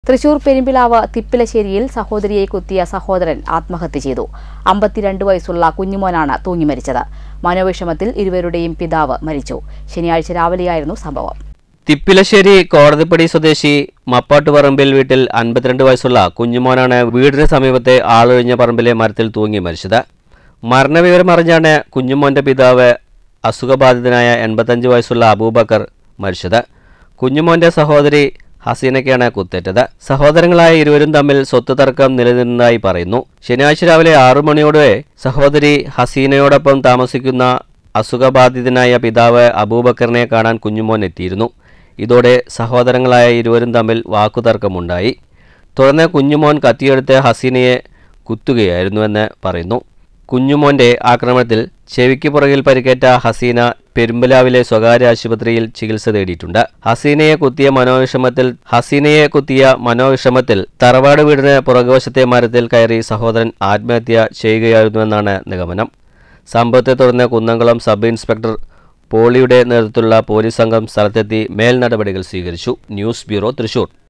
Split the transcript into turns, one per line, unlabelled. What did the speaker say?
തൃശൂർ പെരുമ്പിലാവ് തിപ്പിലശ്ശേരിയിൽ സഹോദരിയെ കുത്തിയ സഹോദരൻ ആത്മഹത്യ ചെയ്തു അമ്പത്തിരണ്ട് വയസ്സുള്ള കുഞ്ഞുമോനാണ് തൂങ്ങി മരിച്ചത് മനോവിഷമത്തിൽ ഇരുവരുടെയും പിതാവ് മരിച്ചു ശനിയാഴ്ച രാവിലെയായിരുന്നു സംഭവം
തിപ്പിലശ്ശേരി കോടതിപ്പടി സ്വദേശി മപ്പാട്ടുപറമ്പിൽ വീട്ടിൽ അൻപത്തിരണ്ട് വയസ്സുള്ള കുഞ്ഞുമോനാണ് വീടിന് സമീപത്തെ ആളൊഴിഞ്ഞ പറമ്പിലെ മരത്തിൽ തൂങ്ങി മരിച്ചത് മരണവിവരം അറിഞ്ഞാണ് കുഞ്ഞുമോന്റെ പിതാവ് അസുഖബാധിതനായ എൺപത്തഞ്ച് വയസ്സുള്ള അബൂബക്കർ മരിച്ചത് കുഞ്ഞുമോന്റെ സഹോദരി ഹസീനയ്ക്കാണ് കുത്തേറ്റത് സഹോദരങ്ങളായ ഇരുവരും തമ്മിൽ സ്വത്ത് തർക്കം നിലനിന്നതായി പറയുന്നു ശനിയാഴ്ച രാവിലെ ആറു മണിയോടെ സഹോദരി ഹസീനയോടൊപ്പം താമസിക്കുന്ന അസുഖബാധിതനായ പിതാവ് അബൂബക്കറിനെ കാണാൻ കുഞ്ഞുമോൻ എത്തിയിരുന്നു ഇതോടെ സഹോദരങ്ങളായ ഇരുവരും തമ്മിൽ വാക്കുതർക്കമുണ്ടായി തുടർന്ന് കുഞ്ഞുമോൻ കത്തിയെടുത്ത് ഹസീനയെ കുത്തുകയായിരുന്നുവെന്ന് പറയുന്നു കുഞ്ഞുമോന്റെ ആക്രമണത്തിൽ ചെവിക്ക് പുറകിൽ പരിക്കേറ്റ ഹസീന പെരുമ്പലാവിലെ സ്വകാര്യ ആശുപത്രിയിൽ ചികിത്സ തേടിയിട്ടുണ്ട് ഹസീനയെ കുത്തിയ മനോവിഷമത്തിൽ ഹസീനയെ കുത്തിയ മനോവിഷമത്തിൽ തറവാട് വീടിന് പുറകുവശത്തെ മരത്തിൽ കയറി സഹോദരൻ ആത്മഹത്യ ചെയ്യുകയായിരുന്നുവെന്നാണ് നിഗമനം സംഭവത്തെ തുടർന്ന് കുന്നംകുളം സബ് ഇൻസ്പെക്ടർ പോളിയുടെ നേതൃത്വത്തിലുള്ള പോലീസ് സംഘം സ്ഥലത്തെത്തി മേൽ നടപടികൾ സ്വീകരിച്ചു ന്യൂസ് ബ്യൂറോ തൃശൂർ